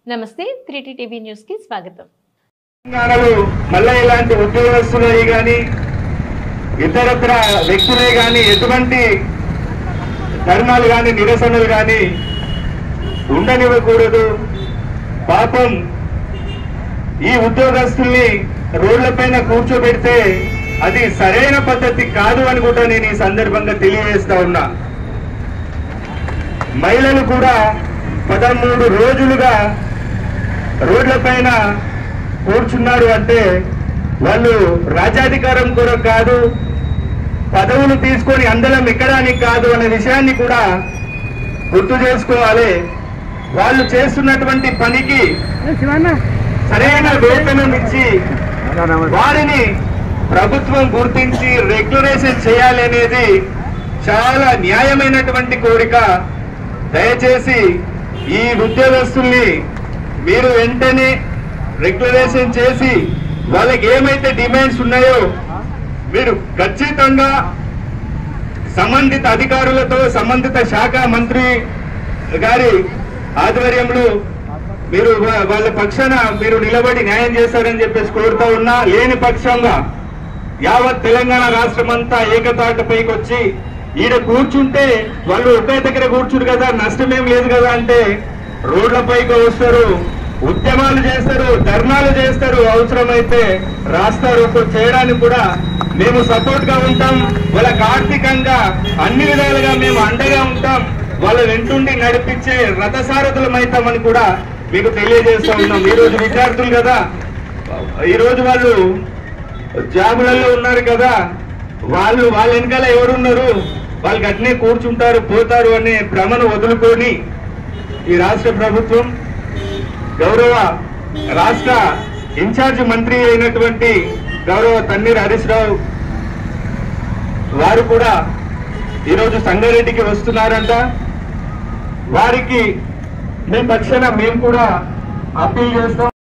నమస్తే త్రీటీ TV news కి స్వాగతం తెలంగాణలో మళ్ళా ఇలాంటి ఉద్యోగస్తులై గాని ఇతరత్ర వ్యక్తులే గాని ఎటువంటి ధర్నాలు గాని నిరసనలు గాని ఉండనివ్వకూడదు పాపం ఈ ఉద్యోగస్తుల్ని రోడ్లపైన కూర్చోబెడితే అది సరైన పద్ధతి కాదు అని కూడా నేను ఈ సందర్భంగా తెలియజేస్తా ఉన్నా మహిళలు కూడా పదమూడు రోజులుగా రోడ్లపైన కూర్చున్నారు అంటే వాళ్ళు రాజ్యాధికారం కూడా కాదు పదవులు తీసుకొని అందలం ఎక్కడానికి కాదు అనే విషయాన్ని కూడా గుర్తు చేసుకోవాలి వాళ్ళు చేస్తున్నటువంటి పనికి సరైన వేతనం ఇచ్చి వారిని ప్రభుత్వం గుర్తించి రెగ్యులేషన్ చేయాలి అనేది చాలా న్యాయమైనటువంటి కోరిక దయచేసి ఈ ఉద్యోగస్తుల్ని మీరు వెంటనే రెగ్యులేషన్ చేసి వాళ్ళకి ఏమైతే డిమాండ్స్ ఉన్నాయో మీరు ఖచ్చితంగా సంబంధిత అధికారులతో సంబంధిత శాఖ మంత్రి గారి ఆధ్వర్యంలో మీరు వా- వాళ్ళ పక్షాన మీరు నిలబడి న్యాయం చేస్తారని చెప్పేసి కోరుతా ఉన్నా లేని పక్షంగా యావత్ తెలంగాణ రాష్ట్రం అంతా ఏకతాటపైకి వచ్చి ఈడ కూర్చుంటే వాళ్ళు ఒకే దగ్గర కూర్చురు కదా నష్టమేం లేదు కదా అంటే రోడ్లపైకి వస్తారు ఉద్యమాలు చేస్తారు ధర్నాలు చేస్తారు అవసరమైతే రాస్తారు చేయడానికి కూడా మేము సపోర్ట్ గా ఉంటాం వాళ్ళకి ఆర్థికంగా అన్ని విధాలుగా మేము అండగా ఉంటాం వాళ్ళ వెంటుండి నడిపించే రథసారథులం అవుతామని కూడా మీకు తెలియజేస్తా ఉన్నాం ఈ రోజు విద్యార్థులు కదా ఈ రోజు వాళ్ళు జాబులలో ఉన్నారు కదా వాళ్ళు వాళ్ళ వెనకాల ఎవరున్నారు వాళ్ళు గట్నే కూర్చుంటారు పోతారు అనే భ్రమను వదులుకొని ఈ రాష్ట్ర ప్రభుత్వం గౌరవ రాష్ట్ర ఇన్ఛార్జ్ మంత్రి అయినటువంటి గౌరవ తన్నీర్ హరీష్ రావు వారు కూడా ఈరోజు సంగారెడ్డికి వస్తున్నారంట వారికి మేము పక్షాన మేము కూడా అప్పీల్ చేస్తాం